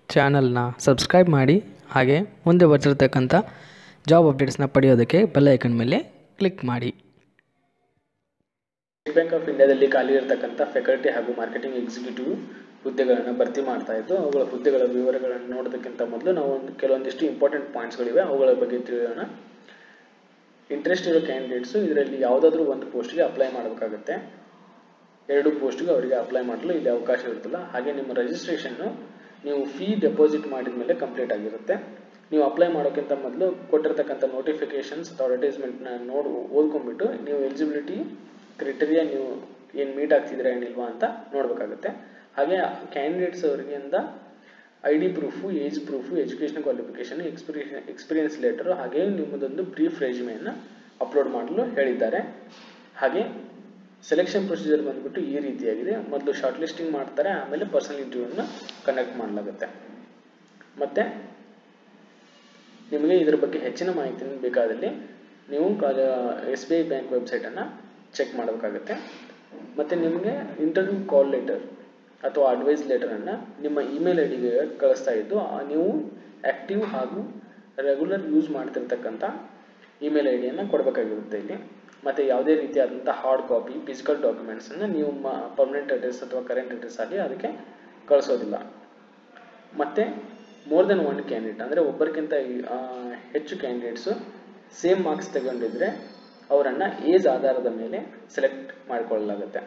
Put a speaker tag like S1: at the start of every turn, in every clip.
S1: ಚಾನಲ್ನ ಸಬ್ಸ್ಕ್ರೈಬ್ ಮಾಡಿ ಹಾಗೆ ಮುಂದೆ ಬರ್ತಿರ್ತಕ್ಕಂಥ ಜಾಬ್ ಅಪ್ಡೇಟ್ಸ್ನ ಪಡೆಯೋದಕ್ಕೆ ಬೆಲ್ ಐಕನ್ ಮೇಲೆ ಕ್ಲಿಕ್ ಮಾಡಿ
S2: ಸ್ಟೇಟ್ ಬ್ಯಾಂಕ್ ಆಫ್ ಇಂಡಿಯಾದಲ್ಲಿ ಖಾಲಿ ಇರತಕ್ಕಂಥ ಫ್ಯಾಕಲ್ಟಿ ಹಾಗೂ ಮಾರ್ಕೆಟಿಂಗ್ ಎಕ್ಸಿಕ್ಯೂಟಿವ್ ಹುದ್ದೆಗಳನ್ನು ಭರ್ತಿ ಮಾಡ್ತಾ ಇದ್ದು ಅವುಗಳ ಹುದ್ದೆಗಳ ವಿವರಗಳನ್ನು ನೋಡೋದಕ್ಕಿಂತ ಮೊದಲು ನಾವು ಒಂದು ಕೆಲವೊಂದಿಷ್ಟು ಇಂಪಾರ್ಟೆಂಟ್ ಪಾಯಿಂಟ್ಸ್ಗಳಿವೆ ಅವುಗಳ ಬಗ್ಗೆ ತಿಳಿಯೋಣ ಇಂಟ್ರೆಸ್ಟ್ ಇರೋ ಕ್ಯಾಂಡಿಡೇಟ್ಸು ಇದರಲ್ಲಿ ಯಾವುದಾದ್ರೂ ಒಂದು ಪೋಸ್ಟ್ಗೆ ಅಪ್ಲೈ ಮಾಡಬೇಕಾಗುತ್ತೆ ಎರಡು ಪೋಸ್ಟ್ಗೆ ಅವರಿಗೆ ಅಪ್ಲೈ ಮಾಡಲು ಇಲ್ಲಿ ಅವಕಾಶ ಇರುತ್ತಲ್ಲ ಹಾಗೆ ನಿಮ್ಮ ರಿಜಿಸ್ಟ್ರೇಷನ್ನು ನೀವು ಫೀ ಡೆಪಾಸಿಟ್ ಮಾಡಿದ ಮೇಲೆ ಕಂಪ್ಲೀಟ್ ಆಗಿರುತ್ತೆ ನೀವು ಅಪ್ಲೈ ಮಾಡೋಕ್ಕಿಂತ ಮೊದಲು ಕೊಟ್ಟಿರ್ತಕ್ಕಂಥ ನೋಟಿಫಿಕೇಶನ್ಸ್ ಅಥವಾ ಅಡ್ವರ್ಟೈಸ್ಮೆಂಟ್ನ ನೋಡಿ ಓದ್ಕೊಂಡ್ಬಿಟ್ಟು ನೀವು ಎಲಿಜಿಬಿಲಿಟಿ ಕ್ರೈಟೀರಿಯಾ ನೀವು ಏನು ಮೀಟ್ ಆಗ್ತಿದ್ದೀರಾ ಏನಿಲ್ವಾ ಅಂತ ನೋಡಬೇಕಾಗುತ್ತೆ ಹಾಗೆ ಕ್ಯಾಂಡಿಡೇಟ್ಸ್ ಅವರಿಗಿಂದ I D proof age proof education qualification experience experience letter ಹಾಗೆ ನಿಮ್ಮದೊಂದು ಬ್ರೀಫ್ ರೆಜ್ಯೂಮೆಯನ್ನು ಅಪ್ಲೋಡ್ ಮಾಡಲು ಹೇಳಿದ್ದಾರೆ ಹಾಗೆ ಸೆಲೆಕ್ಷನ್ ಪ್ರೊಸೀಜರ್ ಬಂದ್ಬಿಟ್ಟು ಈ ರೀತಿಯಾಗಿದೆ ಮೊದಲು ಶಾರ್ಟ್ ಲಿಸ್ಟಿಂಗ್ ಮಾಡ್ತಾರೆ ಆಮೇಲೆ ಪರ್ಸನಲ್ ಇಂಟರ್ವ್ಯೂನ ಕಂಡಕ್ಟ್ ಮಾಡಲಾಗುತ್ತೆ ಮತ್ತು ನಿಮಗೆ ಇದರ ಬಗ್ಗೆ ಹೆಚ್ಚಿನ ಮಾಹಿತಿ ಬೇಕಾದಲ್ಲಿ ನೀವು ಎಸ್ ಬಿ ಐ ಬ್ಯಾಂಕ್ ವೆಬ್ಸೈಟನ್ನು ಚೆಕ್ ಮಾಡಬೇಕಾಗುತ್ತೆ ಮತ್ತು ನಿಮಗೆ ಇಂಟರ್ವ್ಯೂ ಕಾಲ್ ಲೆಟರ್ ಅಥವಾ ಅಡ್ವೈಸ್ ಲೆಟರನ್ನು ನಿಮ್ಮ ಇಮೇಲ್ ಐ ಡಿಗೆ ಕಳಿಸ್ತಾ ಇದ್ದು ಆ ನೀವು ಆ್ಯಕ್ಟಿವ್ ಹಾಗೂ ರೆಗ್ಯುಲರ್ ಯೂಸ್ ಮಾಡ್ತಿರ್ತಕ್ಕಂಥ ಇಮೇಲ್ ಐ ಡಿಯನ್ನು ಕೊಡಬೇಕಾಗಿರುತ್ತೆ ಇಲ್ಲಿ ಮತ್ತು ಯಾವುದೇ ರೀತಿಯಾದಂಥ ಹಾರ್ಡ್ ಕಾಪಿ ಫಿಸಿಕಲ್ ಡಾಕ್ಯುಮೆಂಟ್ಸನ್ನು ನೀವು ಮ ಪರ್ಮನೆಂಟ್ ಅಡ್ರೆಸ್ ಅಥವಾ ಕರೆಂಟ್ ಅಡ್ರೆಸ್ ಆಗಿ ಅದಕ್ಕೆ ಕಳಿಸೋದಿಲ್ಲ ಮತ್ತು ಮೋರ್ ದೆನ್ ಒನ್ ಕ್ಯಾಂಡಿಡೇಟ್ ಅಂದರೆ ಒಬ್ಬರಿಗಿಂತ ಹೆಚ್ಚು ಕ್ಯಾಂಡಿಡೇಟ್ಸು ಸೇಮ್ ಮಾರ್ಕ್ಸ್ ತಗೊಂಡಿದ್ರೆ ಅವರನ್ನು ಏಜ್ ಆಧಾರದ ಮೇಲೆ ಸೆಲೆಕ್ಟ್ ಮಾಡಿಕೊಳ್ಳಲಾಗುತ್ತೆ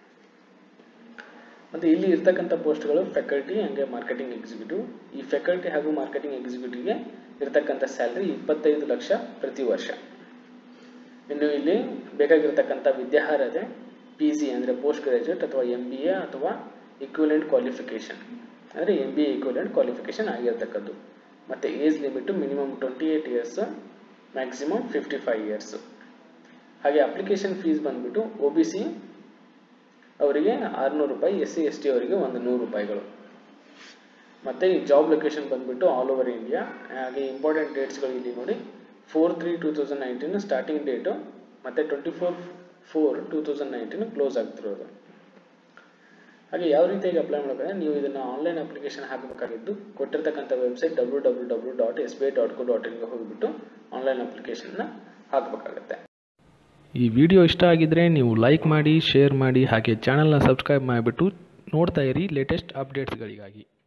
S2: ಮತ್ತು ಇಲ್ಲಿ ಇರ್ತಕ್ಕಂಥ ಪೋಸ್ಟ್ಗಳು ಫ್ಯಾಕಲ್ಟಿ ಹಾಗೆ ಮಾರ್ಕೆಟಿಂಗ್ ಎಕ್ಸಿಕ್ಯೂಟಿವ್ ಈ ಫ್ಯಾಕಲ್ಟಿ ಹಾಗೂ ಮಾರ್ಕೆಟಿಂಗ್ ಎಕ್ಸಿಕ್ಯೂಟಿವ್ಗೆ ಇರ್ತಕ್ಕಂಥ ಸ್ಯಾಲ್ರಿ ಇಪ್ಪತ್ತೈದು ಲಕ್ಷ ಪ್ರತಿ ವರ್ಷ ಇನ್ನು ಇಲ್ಲಿ ಬೇಕಾಗಿರ್ತಕ್ಕಂಥ ವಿದ್ಯಾರ್ಹತೆ ಪಿ ಜಿ ಅಂದರೆ ಪೋಸ್ಟ್ ಗ್ರಾಜ್ಯುಯೇಟ್ ಅಥವಾ ಎಮ್ ಬಿ ಎ ಅಥವಾ ಇಕ್ವಿಲೆಂಟ್ ಕ್ವಾಲಿಫಿಕೇಷನ್ ಅಂದರೆ M B A equivalent qualification ಆಗಿರ್ತಕ್ಕದ್ದು ಮತ್ತು age limit minimum twenty eight years maximum fifty five years ಹಾಗೆ ಅಪ್ಲಿಕೇಶನ್ ಫೀಸ್ ಬಂದುಬಿಟ್ಟು ಒ ಬಿ ಸಿ ಅವರಿಗೆ ಆರುನೂರು ರೂಪಾಯಿ ಎಸ್ ಸಿ ಎಸ್ ಟಿ ಅವರಿಗೆ ಒಂದು ನೂರು ರೂಪಾಯಿಗಳು ಮತ್ತು ಈ ಜಾಬ್ ಲೊಕೇಶನ್ ಬಂದುಬಿಟ್ಟು ಆಲ್ ಓವರ್ ಇಂಡಿಯಾ ಹಾಗೆ ಇಂಪಾರ್ಟೆಂಟ್ ಡೇಟ್ಸ್ಗಳು ಇಲ್ಲಿ ನೋಡಿ four three two thousand nineteen starting date ಮತ್ತು twenty four four two thousand nineteen close ಆಗ್ತಿರೋದು ಹಾಗೆ ಯಾವ ರೀತಿಯಾಗಿ ಅಪ್ಲೈ ಮಾಡಬೇಕಂದ್ರೆ ನೀವು ಇದನ್ನು ಆನ್ಲೈನ್ ಅಪ್ಲಿಕೇಶನ್ ಹಾಕಬೇಕಾಗಿದ್ದು ಕೊಟ್ಟಿರ್ತಕ್ಕಂಥ website W W W dot S B I dot co ಡಾಟ್ ಇನ್ಗೆ ಹೋಗಿಬಿಟ್ಟು ಆನ್ಲೈನ್ ಅಪ್ಲಿಕೇಶನ್ನ ಹಾಕಬೇಕಾಗತ್ತೆ
S1: ಈ ವಿಡಿಯೋ ಇಷ್ಟ ಆಗಿದ್ದರೆ ನೀವು ಲೈಕ್ ಮಾಡಿ ಶೇರ್ ಮಾಡಿ ಹಾಗೆ ಚಾನಲ್ನ ಸಬ್ಸ್ಕ್ರೈಬ್ ಮಾಡಿಬಿಟ್ಟು ನೋಡ್ತಾ ಇರಿ ಲೇಟೆಸ್ಟ್ ಅಪ್ಡೇಟ್ಸ್ಗಳಿಗಾಗಿ